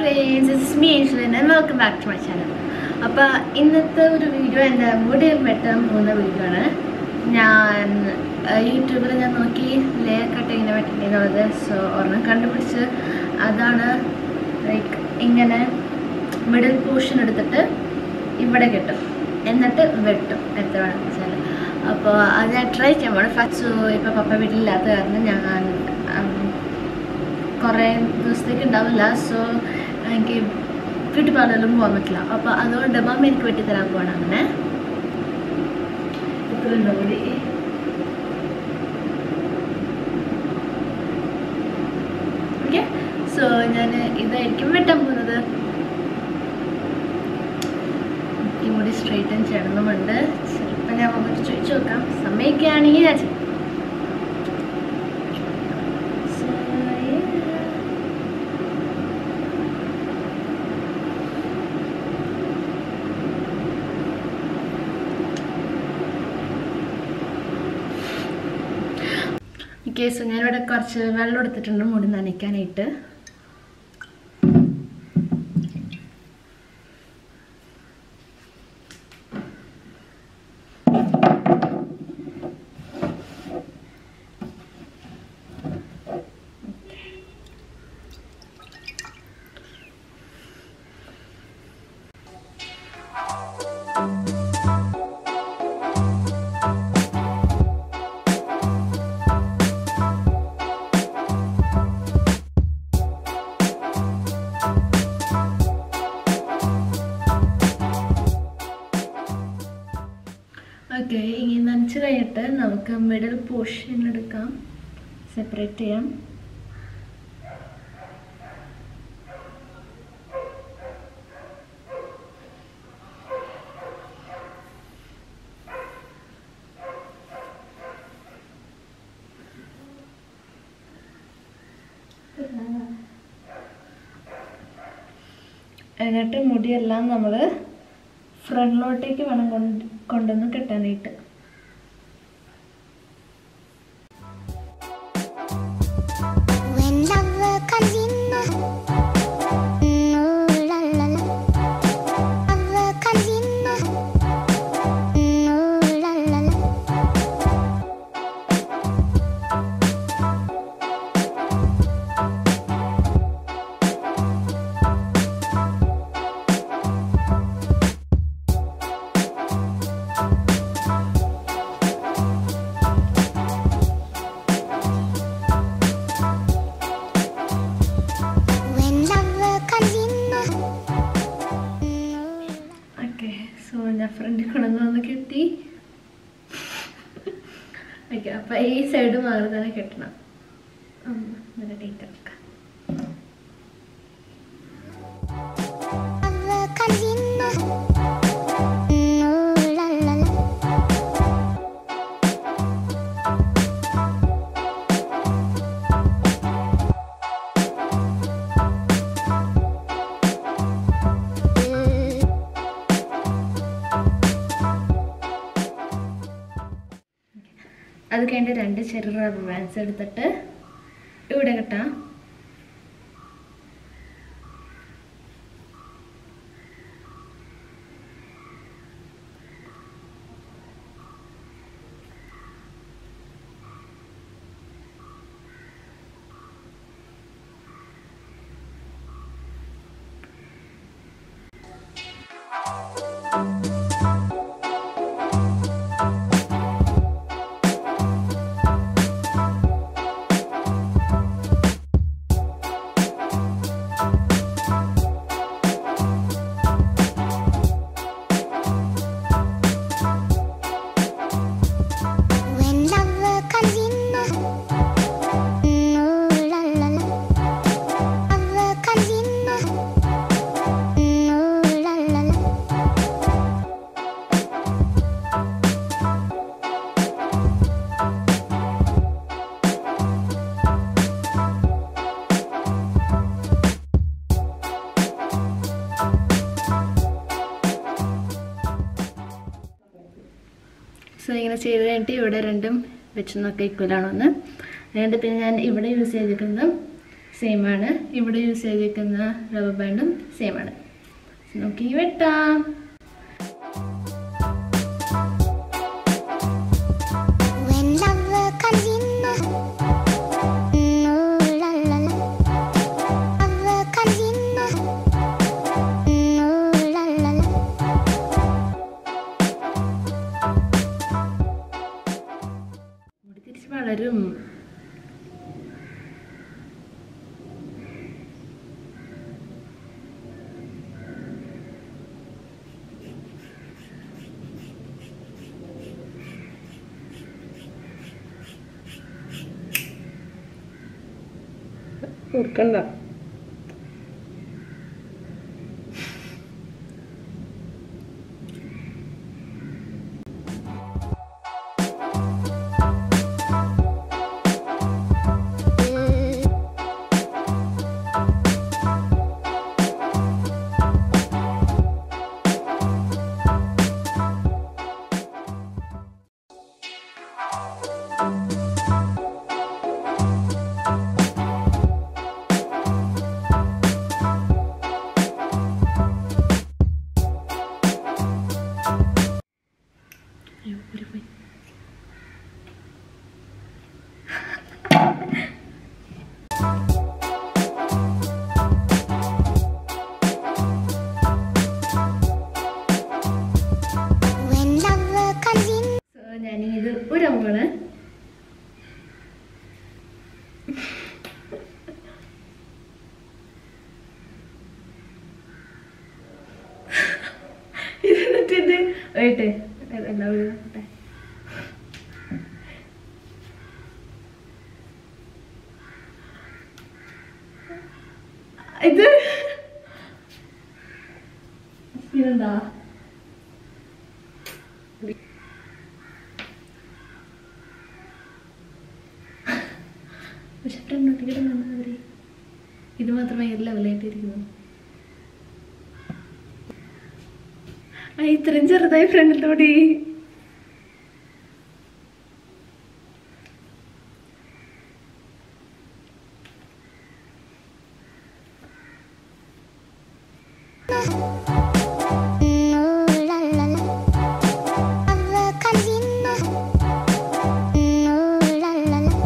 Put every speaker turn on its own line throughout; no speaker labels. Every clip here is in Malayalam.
Friends it's me Ashlyn and welcome back to my channel അപ്പോൾ ഇന്നത്തെ ഒരു വീഡിയോ എൻ്റെ മുടി വെട്ടാൻ പോകുന്ന വീഡിയോ ആണ് ഞാൻ യൂട്യൂബിൽ ഞാൻ നോക്കി ലെയർ കട്ട് ഇങ്ങനെ വെട്ടിട്ടുള്ളത് സോ ഒരെണ്ണം കണ്ടുപിടിച്ച് അതാണ് ലൈക്ക് ഇങ്ങനെ മിഡിൽ പോർഷൻ എടുത്തിട്ട് ഇവിടെ കിട്ടും എന്നിട്ട് വെട്ടും എത്ര വേണമെന്ന് വെച്ചാൽ അപ്പോൾ അത് ഞാൻ ട്രൈ ചെയ്യാൻ പോകണം ഫസ്റ്റ് സോ ഇപ്പോൾ പപ്പ വീട്ടിലില്ലാത്ത കാരണം ഞാൻ ഉം, കുറേ ദിവസത്തേക്ക് ഉണ്ടാവില്ല സോ എനിക്ക് ബ്യൂട്ടി പാർലറിലും പോകാൻ പറ്റില്ല അപ്പോൾ അതുകൊണ്ട് മമ്മ എനിക്ക് വെട്ടിത്തരാൻ പോകണം അങ്ങനെ ഇത്രയുണ്ടോ കൂടി ഓക്കെ സോ ഞാൻ ഇതായിരിക്കും വെട്ടാൻ പോകുന്നത് ഈ മുടി സ്ട്രൈറ്റൻ ചെയ്യണമെന്നുണ്ട് ചിലപ്പോൾ ഞാൻ മമ്മക്ക് ചോദിച്ചു നോക്കാം സമ്മതിക്കുകയാണെങ്കിൽ ഞാൻ ചെയ്യും So, yeah. ഓക്കെ സോ ഞാനിവിടെ കുറച്ച് വെള്ളം എടുത്തിട്ടുണ്ട് മുടി നനയ്ക്കാനായിട്ട് ഓക്കെ ഇനി നനച്ച് കഴിഞ്ഞിട്ട് നമുക്ക് മിഡിൽ പോർഷൻ എടുക്കാം സെപ്പറേറ്റ് ചെയ്യാം എന്നിട്ട് മുടിയെല്ലാം നമ്മൾ ഫ്രണ്ടിലോട്ടേക്ക് വേണം കൊണ്ട് കൊണ്ടുവന്ന് കെട്ടാനായിട്ട്
When love comes in, ooh la la la. Love comes in, ooh la la la. When love comes in, ooh.
Okay so ഞാൻ ഫ്രണ്ടിൽ കൊണ്ടുവന്ന് കെട്ടി ഓക്കെ അപ്പം ഈ സൈഡ് മാറി തന്നെ കെട്ടണം ഉം, നല്ല ടൈറ്റ് ആക്കാം
Love comes in, ooh la la la.
അത് കഴിഞ്ഞ് രണ്ട് ചെറിയ റബ്ബർ ബാൻഡ്സ് എടുത്തിട്ട് ഇവിടെ കെട്ടാം
When love comes in, ooh la la la. Love comes in, ooh la la la.
So ഇങ്ങനെ ചെയ്ത് കഴിഞ്ഞിട്ട് ഇവിടെ രണ്ടും വെച്ച് നോക്കാം ഈക്വലാണോ എന്ന് അതുകൊണ്ട് പിന്നെ ഞാൻ ഇവിടെ യൂസ് ചെയ്തിരിക്കുന്നത് സെയിം ആണ് ഇവിടെ യൂസ് ചെയ്തിരിക്കുന്ന റബ്ബർ ബാൻഡും സെയിം ആണ് നോക്കി വെട്ടാം
When love comes in, ooh la la la. Love comes in, ooh la la la.
മുടി തിരിച്ച് വളരും
കൊടുക്കണ്ട
അയ്യോ, ഒരു പോയി.
When love comes in,
So, ഞാനിത് ഊരാൻ പോവാണ് ഇത് എന്നിട്ടിത് വൈകിട്ട് എല്ലാവരും നോക്കട്ടെ. ഇത് ഇതെന്താ പക്ഷെ ഫ്രണ്ടോട്ടേക്ക് നന്നാവരെ ഇത് മാത്രമേ എല്ലാ ലെവലായിട്ടിരിക്കുന്നു ആ ഇത്രയും ചെറുതായി ഫ്രണ്ടിലോടി
ooh la la la. Love comes in, ooh la la la.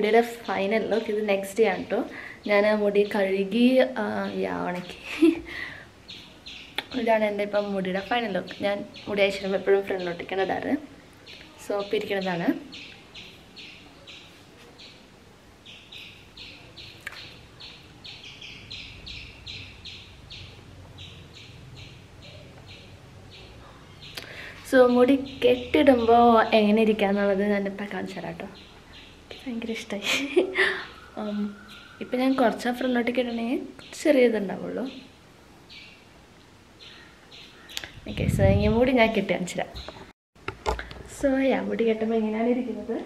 മുടിയുടെ ഫൈനൽ ലുക്ക് ഇത് നെക്സ്റ്റ് ആണ് കേട്ടോ ഞാൻ മുടി കഴുകി ആ, യാ ഉണക്കി ഇതാണ് എൻ്റെ ഇപ്പം മുടിയുടെ ഫൈനൽ ലുക്ക് ഞാൻ മുടി അയച്ചിരുമ്പോൾ എപ്പോഴും ഫ്രണ്ടിലോട്ടേക്കാണ് ഇടാറ് സോപ്പ് ഇരിക്കുന്നതാണ് സോ മുടി കെട്ടിടുമ്പോൾ എങ്ങനെ ഇരിക്കുക എന്നുള്ളത് ഞാൻ ഇപ്പം കാണിച്ചു തരാം കേട്ടോ എനിക്ക് ഭയങ്കര ഇഷ്ടമായി ഇപ്പം ഞാൻ കുറച്ച് ഫ്രണ്ടിലോട്ടേക്ക് ഇടണമെങ്കിൽ ചെറിയതുണ്ടാവുള്ളൂ ഓക്കെ സോ ഈ മുടി ഞാൻ കെട്ടി കാണിച്ചു തരാം സോ യാ മുടി കെട്ടുമ്പോൾ എങ്ങനെയാണ് ഇരിക്കുന്നത്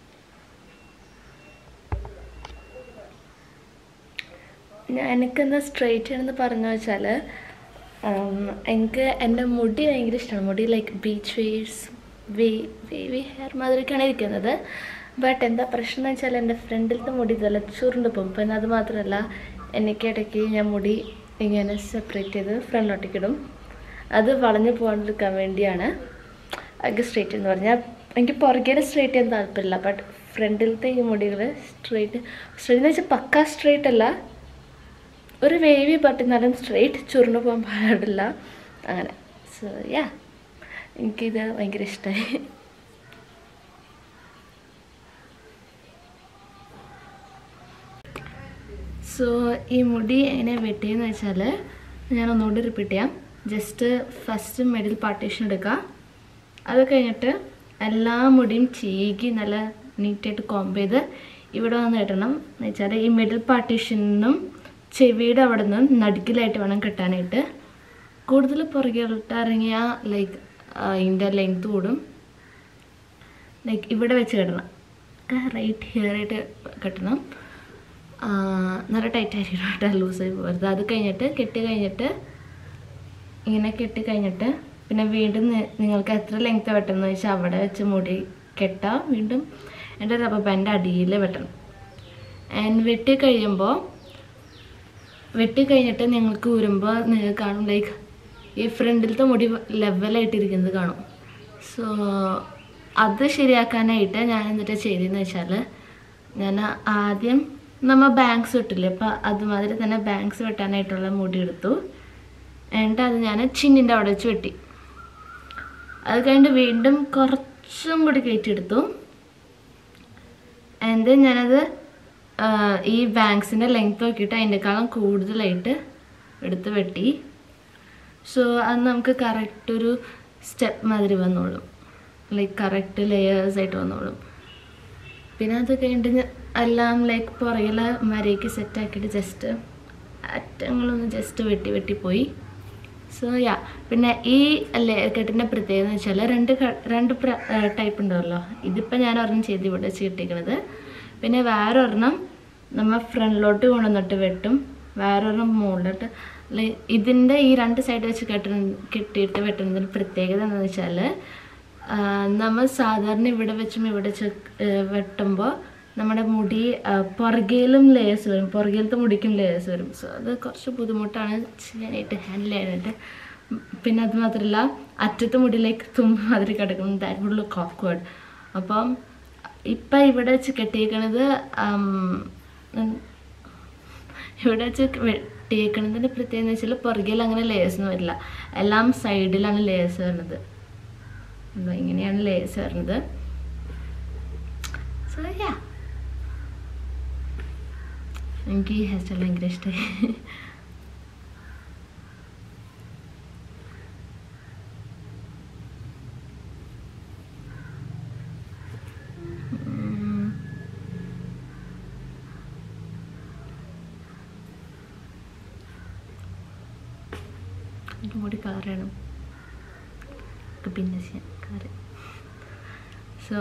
ഞാൻ എനിക്കെന്താ സ്ട്രെയിറ്റ് ആണെന്ന് പറഞ്ഞു വെച്ചാൽ എനിക്ക് എൻ്റെ മുടി ഭയങ്കര ഇഷ്ടമാണ് മുടി ലൈക്ക് ബീച്ച് വേവ്സ് വേ വേവി ഹെയർ മാതിരിയൊക്കെയാണ് ഇരിക്കുന്നത് ബട്ട് എന്താ പ്രശ്നം എന്ന് വെച്ചാൽ എൻ്റെ ഫ്രണ്ടിലത്തെ മുടി ഇതല്ല ചുരുണ്ട് പോകും പിന്നെ അത് മാത്രമല്ല എനിക്ക് ഇടയ്ക്ക് ഞാൻ മുടി ഇങ്ങനെ സെപ്പറേറ്റ് ചെയ്ത് ഫ്രണ്ടിലോട്ടേക്ക് ഇടും അത് വളഞ്ഞു പോകാണ്ടിരിക്കാൻ വേണ്ടിയാണ് എനിക്ക് സ്ട്രേറ്റ് എന്ന് പറഞ്ഞാൽ എനിക്ക് പുറകെ സ്ട്രേറ്റ് ചെയ്യാൻ താല്പര്യമില്ല ബട്ട് ഫ്രണ്ടിലത്തെ ഈ മുടികൾ സ്ട്രേറ്റ് സ്ട്രേറ്റ് എന്ന് വെച്ചാൽ പക്ക സ്ട്രേറ്റ് അല്ല ഒരു വേവി ബട്ട് എന്നാലും സ്ട്രേറ്റ് ചുരുണ്ടു പോകാൻ പാടില്ല അങ്ങനെ സോ യാ എനിക്കിത് ഭയങ്കര ഇഷ്ടമായി സോ ഈ മുടി എങ്ങനെ വെട്ടിയെന്ന് വെച്ചാൽ ഞാൻ ഒന്നുകൂടി റിപ്പീറ്റ് ചെയ്യാം ജസ്റ്റ് ഫസ്റ്റ് മിഡിൽ പാർട്ടീഷൻ എടുക്കുക അത് കഴിഞ്ഞിട്ട് എല്ലാ മുടിയും ചീകി നല്ല നീറ്റായിട്ട് കോംബ് ചെയ്ത് ഇവിടെ വന്ന് ഇടണം എന്ന് വെച്ചാൽ ഈ മിഡിൽ പാർട്ടീഷനും ചെവിയുടെ അവിടെ നിന്ന് നടുക്കിലായിട്ട് വേണം കെട്ടാനായിട്ട് കൂടുതൽ പുറകിലോട്ട് ഇറങ്ങിയാൽ ലൈക്ക് അതിൻ്റെ ലെങ്ത് കൂടും ലൈക്ക് ഇവിടെ വെച്ച് കെട്ടണം റൈറ്റ് ഹിയർ ആയിട്ട് കെട്ടണം ആ, നല്ല ടൈറ്റ് ആയിരിക്കണം കേട്ടോ ലൂസായി പോകരുത് അത് കഴിഞ്ഞിട്ട് കെട്ടി കഴിഞ്ഞിട്ട് ഇങ്ങനെ കെട്ടി കഴിഞ്ഞിട്ട് പിന്നെ വീണ്ടും നി- നിങ്ങൾക്ക് എത്ര ലെങ്ത് വെട്ടണമെന്ന് വെച്ചാൽ അവിടെ വെച്ച് മുടി കെട്ടാം വീണ്ടും എൻ്റെ റബ്ബർ ബാൻഡ് അടിയിൽ വെട്ടണം ആൻഡ് വെട്ടി കഴിയുമ്പോൾ വെട്ടി കഴിഞ്ഞിട്ട് നിങ്ങൾക്ക് ഊരുമ്പോൾ നിങ്ങൾക്ക് കാണും ലൈക്ക് ഈ ഫ്രണ്ടിലത്തെ മുടി ലെവലായിട്ടിരിക്കുന്നത് കാണും സോ അത് ശരിയാക്കാനായിട്ട് ഞാൻ എന്നിട്ട് ചെയ്തതെന്ന് വെച്ചാൽ ഞാൻ ആദ്യം നമ്മൾ ബാങ്ക്സ് വെട്ടില്ലേ അപ്പോൾ അതുമാതിരി തന്നെ ബാങ്ക്സ് വെട്ടാനായിട്ടുള്ള മുടി എടുത്തു എന്നിട്ട് അത് ഞാൻ ചിന്നിൻ്റെ അവിടെ വെച്ച് വെട്ടി അത് കഴിഞ്ഞിട്ട് വീണ്ടും കുറച്ചും കൂടി കയറ്റിയെടുത്തു ആൻഡ് ഞാനത് ആ, ഈ ബാങ്ക്സിൻ്റെ ലെങ്ത് നോക്കിയിട്ട് അതിൻ്റെക്കാളും കൂടുതലായിട്ട് എടുത്ത് വെട്ടി സോ അത് നമുക്ക് കറക്റ്റ് ഒരു സ്റ്റെപ്പ് മാതിരി വന്നോളും ലൈക്ക് കറക്റ്റ് ലെയേഴ്സ് ആയിട്ട് വന്നോളും പിന്നെ അത് കഴിഞ്ഞിട്ട് ഞാൻ എല്ലാം ലൈക്ക് പുറകിലെ മരയ്ക്ക് സെറ്റാക്കിയിട്ട് ജസ്റ്റ് അറ്റങ്ങളൊന്ന് ജസ്റ്റ് വെട്ടി വെട്ടി പോയി സോ യാ പിന്നെ ഈ ലെയർ കെട്ടിൻ്റെ പ്രത്യേകത എന്ന് വെച്ചാൽ രണ്ട് ക- രണ്ട് ടൈപ്പ് ഉണ്ടാവല്ലോ ഇതിപ്പോൾ ഞാൻ ഒരെണ്ണം ചെയ്ത് ഇവിടെ ചെയ്തിരിക്കണത് പിന്നെ വേറെ ഒരെണ്ണം നമ്മൾ ഫ്രണ്ടിലോട്ട് കൊണ്ടുവന്നിട്ട് വെട്ടും വേറെ ഒരെണ്ണം മുകളിലോട്ട് ലൈ- ഇതിൻ്റെ ഈ രണ്ട് സൈഡ് വെച്ച് കെട്ടുന്ന കെട്ടിയിട്ട് വെട്ടുന്നതിന് പ്രത്യേകത എന്താണെന്ന് വെച്ചാൽ നമ്മൾ സാധാരണ ഇവിടെ വെച്ചും ഇവിടെ വെച്ച് വെട്ടുമ്പോൾ നമ്മുടെ മുടി ആ, പുറകിലും ലേയേഴ്സ് വരും പുറകിലത്തെ മുടിക്കും ലേയേഴ്സ് വരും സോ അത് കുറച്ച് ബുദ്ധിമുട്ടാണ് ചെയ്യാനായിട്ട് ഹാൻഡിൽ ചെയ്യാനായിട്ട് ഉം, പിന്നെ അത് മാത്രമല്ല അറ്റത്തെ മുടിയിലേക്ക് തുമ്പ് മാതിരി കിടക്കും ദാറ്റ് വുഡ് ലുക്ക് ഓഫ്വേർഡ് അപ്പം ഇപ്പം ഇവിടെ വെച്ച് കെട്ടിയേക്കണത് ആം, ഉം, ഇവിടെ വെച്ച് വെട്ടിയേക്കണതിൻ്റെ പ്രത്യേകത എന്ന് വെച്ചാൽ പുറകിൽ അങ്ങനെ ലേയേഴ്സ് ഒന്നും വരില്ല എല്ലാം സൈഡിലാണ് ലേയേഴ്സ് വരുന്നത് ഉണ്ടോ ഇങ്ങനെയാണ് ലേയേഴ്സ് വരുന്നത് സോ യാ എനിക്ക് ഈ ഹെയർ സ്റ്റൈൽ ഭയങ്കര ഇഷ്ടമായി എനിക്ക് കൂടി കളർ വേണം ഒക്കെ പിന്നെ ചെയ്യാം colour so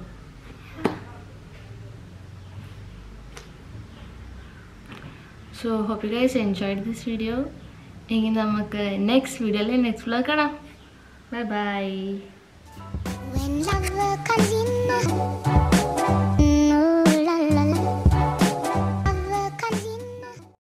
so hope you guys enjoyed this video ഇനി നമുക്ക് നെക്സ്റ്റ് വീഡിയോയിൽ നെക്സ്റ്റ് വ്ലോഗ് കാണാം bye bye
When love comes in,